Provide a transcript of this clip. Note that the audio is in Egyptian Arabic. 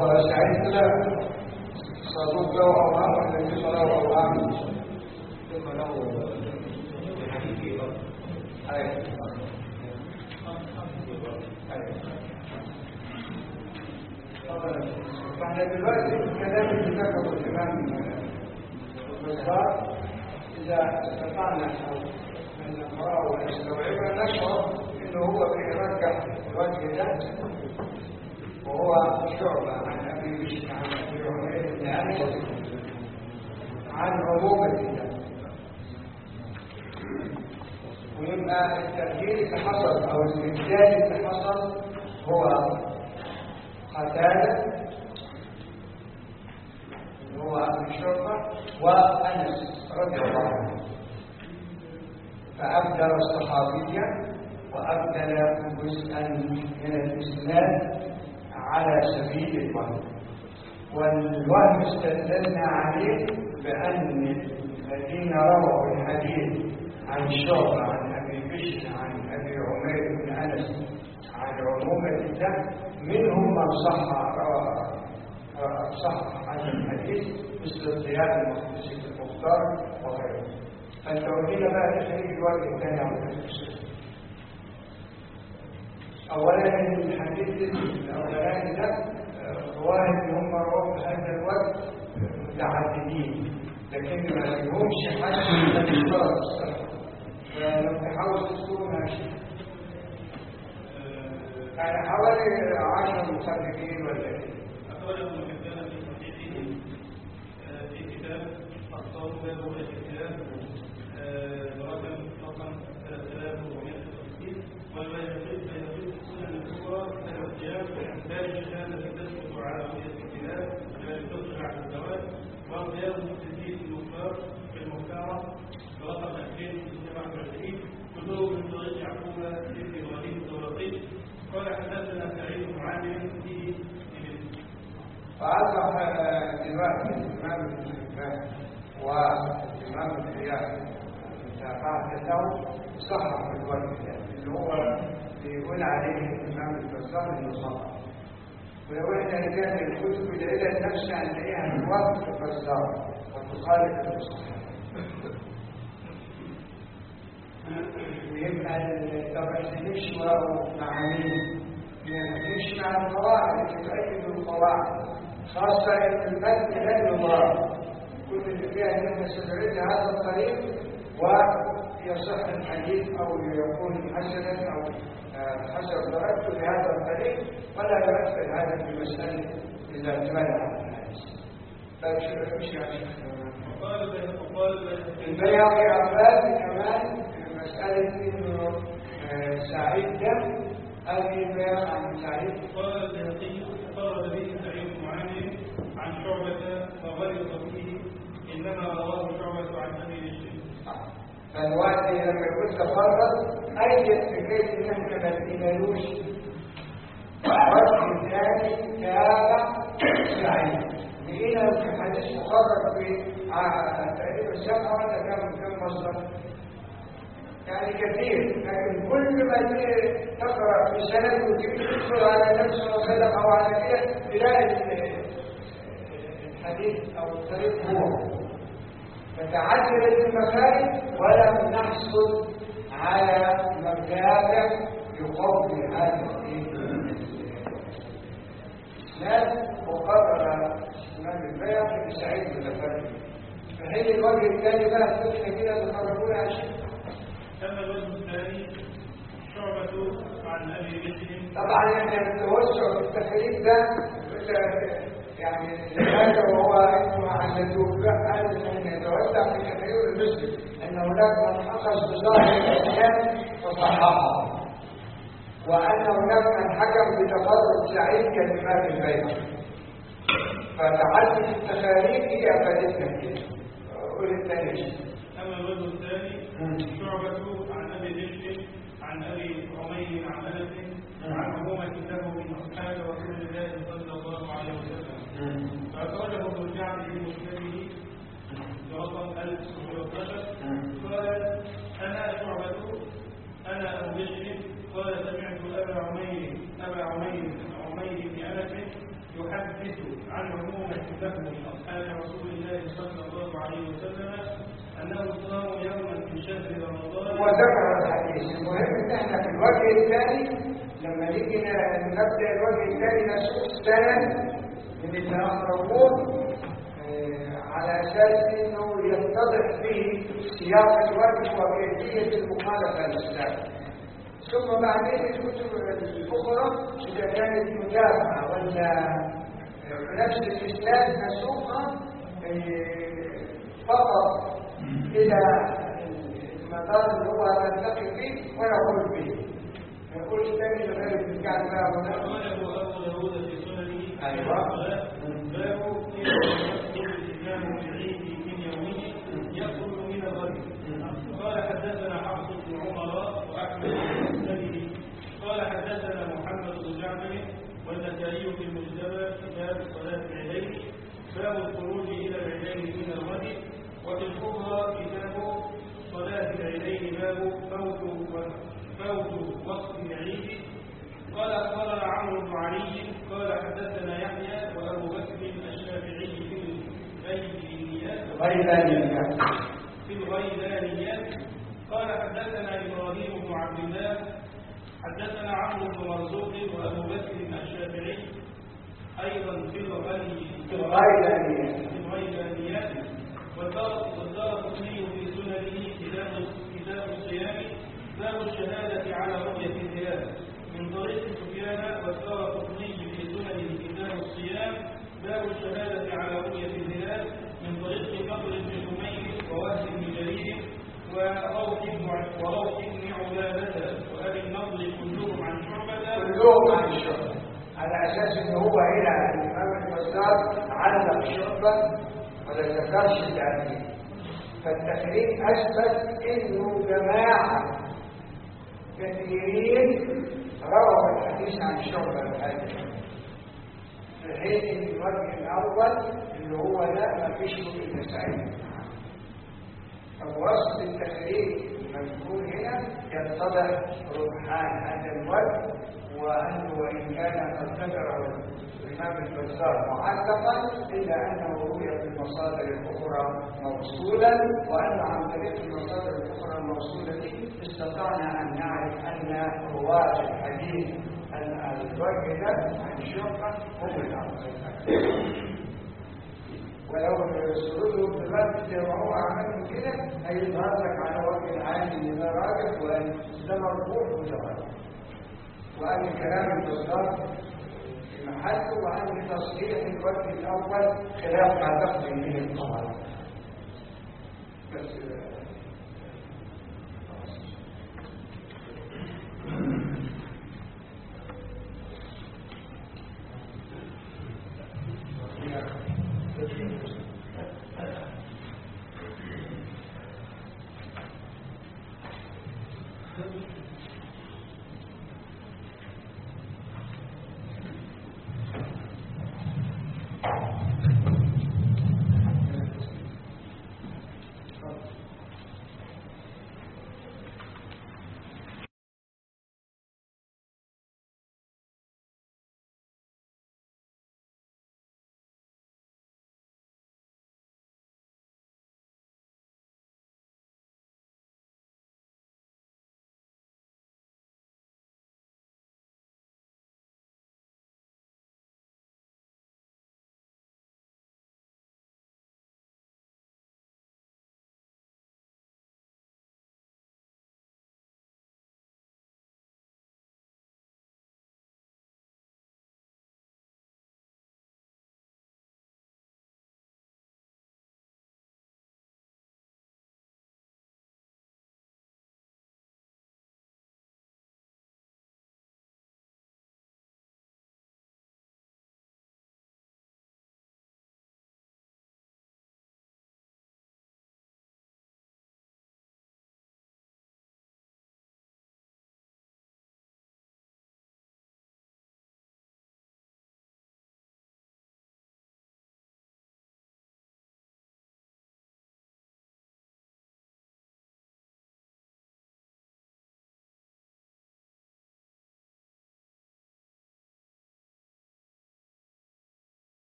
هو سعيد لا صدوق له اوهام ولا ليس له اوهام ثم له حديث ايوه فاحنا دلوقتي الكلام اللي ذكره الامام البزار اذا استطعنا ان نقراه ونستوعبه نشعر انه هو بيرجح الوجه ده وهو شعبة عن ابي بشر عن ابي عمير بن انس عن عموم الله ويبقى التأجيل اللي حصل أو الإبدال اللي حصل هو قتادة اللي هو أبو شرطة وأنس رضي الله عنه فأبدل الصحابية وأبدل جزءا من الإسلام على سبيل الوهم والوهم استدلنا عليه بأن الذين رووا الحديث عن شعبة عن أبي بشر عن أبي عمير بن أنس عن عمومة الله منهم من صح صح عن الحديث مثل الزياد المقدسي في المختار وغيره فانت قلنا بقى تخريج الوجه الثاني عن التفسير اولا الحديث الاولاني ده رواه ان هم رواه بهذا الوقت متعددين لكن ما لهمش حد من الاشتراك الصراحه فلو تحاول تذكروا ماشي يعني حوالي 10 مخرجين ولا ايه أخرجه ابن حبان في صحيحه آه، في كتاب الصوم باب الاعتكاف رقم رقم 3460 والبيهقي البيهقي في السنن الكبرى كتاب الصيام باب الشهاده التي تثبت على رؤيه الاختلاف التي تصبح على الزواج وقيام المسلمين في المختار في المختاره برقم 2627 كتب من طريق يعقوب بن ابراهيم الدورقي قال حدثنا سعيد بن عامر في فأصبح دلوقتي الإمام ابن حبان والإمام الحياء متابعة له صحح الوجه ده اللي هو بيقول عليه الإمام البزار إنه صحح ولو إحنا رجعنا الكتب العلة نفسها هنلاقيها من وقت البزار وتخالف المصحف ويبقى طب احنا نمشي وراه مع مين؟ نمشي مع القواعد اللي تؤكد القواعد خاصة ان المتن غير الله كل اللي فيها انها سبعين هذا الطريق ويصح الحديث او يكون حسنا او آه، حسب درجته بهذا الطريق ولا يؤثر هذا في مسألة الاعتماد على الحديث. طيب شو مش يعني وقال وقال البيهقي عباد كمان مسألة إنه آه، سعيد ده أبي البيان عن سعيد قال البيهقي قال به سعيد بن عامر عن شعبة وغلط فيه إنما رواه شعبة عن أبي بشر فالوقت لما يقول تفرد أيد بحيث إن إحنا ما لقينالوش وجه ثاني تابع سعيد لقينا في حديث مخرج في آه، تقريبا سبعة ولا كم كم مصدر يعني كثير لكن كل ما تيجي تقرا في سند وتيجي تدخل على النبي صلى الله عليه وسلم او على كده تلاقي ال- الحديث او الطريق هو فتعددت المخارج ولم نحصل على مبدأ يقوي هذا الاسناد وقرر الامام البيهقي بسعيد بن الفرد فحين الوجه الثاني بقى الفتنه كده تخرجون على شيء أما الوجه الثاني شعبة عن أبي بشر طبعا احنا التوسع في التخريج ده يعني لهذا وهو اسمه عن لا ان يتوسع في تخريج المسلم ان هناك من اخذ بظاهر الاسلام وصححه وان هناك من حكم بتفرد سعيد كالامام البيهقي فتعدد التخاريج هي افادتنا كده قول الثاني شيء أما الوجه الثاني شعبة عن أبي بشر عن أبي عمير عن أنس عن عمومة له من أصحاب رسول الله صلى الله عليه وسلم فأخرجه ابن الجعد في مسلمه برقم 1013 قال أنا شعبة أنا أبو بشر قال سمعت أبا عمير أبا عمير عمير بن أنس يحدث فهم أصحاب رسول الله صلى الله عليه وسلم أنهم صاموا يوما في شهر رمضان وذكر الحديث المهم ان احنا في الوجه الثاني لما نيجي ن- نبدا الوجه الثاني نشوف السند من اللي اخرجوه آه، على اساس انه يتضح به سياق الوجه وكيفيه المخالفه للاسلام ثم بعدين الكتب الاخرى اذا كانت متابعه ولا آه، نفس الاسلام نسوقها آه، فقط الى المدار اللي هو نلتقي فيه ونقول به ما يقولش تاني لغايه الكعب بقى هنا أخرجه أبو داود في سننه أيوة. باب يخرج الإسلام في العيد من يومه يخرج من الغد قال حدثنا حفص بن عمر وأحمد بن مسلم قال حدثنا محمد بن جعفر والنسائي في المجتمع كتاب صلاة العيدين باب الخروج إلى العيدين من الغد وفي الكبرى كتاب صلاة العيدين باب فوت فوت وقت العيد قال أخبرنا عمرو بن علي قال حدثنا يحيى وأبو بكر الشافعي في البينيات غيبانية في الغيلانيات قال حدثنا إبراهيم بن عبد الله حدثنا عمرو بن مرزوق وأبو بكر الشافعي أيضا في الغي في الغيبانية في الغيلانيات والدار والدار قطني في سننه كتاب كتاب الصيام باب الشهادة على رؤية الهلال من طريق سفيان والدار قطني في سننه كتاب الصيام باب الشهادة على رؤية الهلال من طريق بكر بن حمير ووهب بن جرير وروح بن وروح بن عبادة وأبي النضر كلهم عن شعبة كلهم عن الشعبة على اساس ان هو هنا الامام البزار علق شعبة ولا ذكرش التعليم فالتخريج اثبت انه جماعة كثيرين رووا الحديث عن شعبة الحديث في حين ان الوجه الاول اللي هو ده ما فيش له الا سعيد فوصف التخريج المذكور هنا يتضح ربحان هذا الوجه وانه وان كان قد ذكره الامام البزار معلقا الا انه روي في المصادر الاخرى موصولا وان عن طريق المصادر الاخرى الموصوله استطعنا ان نعرف ان رواه الحديث ال- الوجه ده عن شعبه هم الافضل ولو سرده بالرد زي ما هو عمل كده هيظهر لك على وجه العام ان ده راجح وان ده مرفوع وده راجح وان كلام البزار في محله وان تصحيح الوجه الاول خلاف ما تقضي به القواعد بس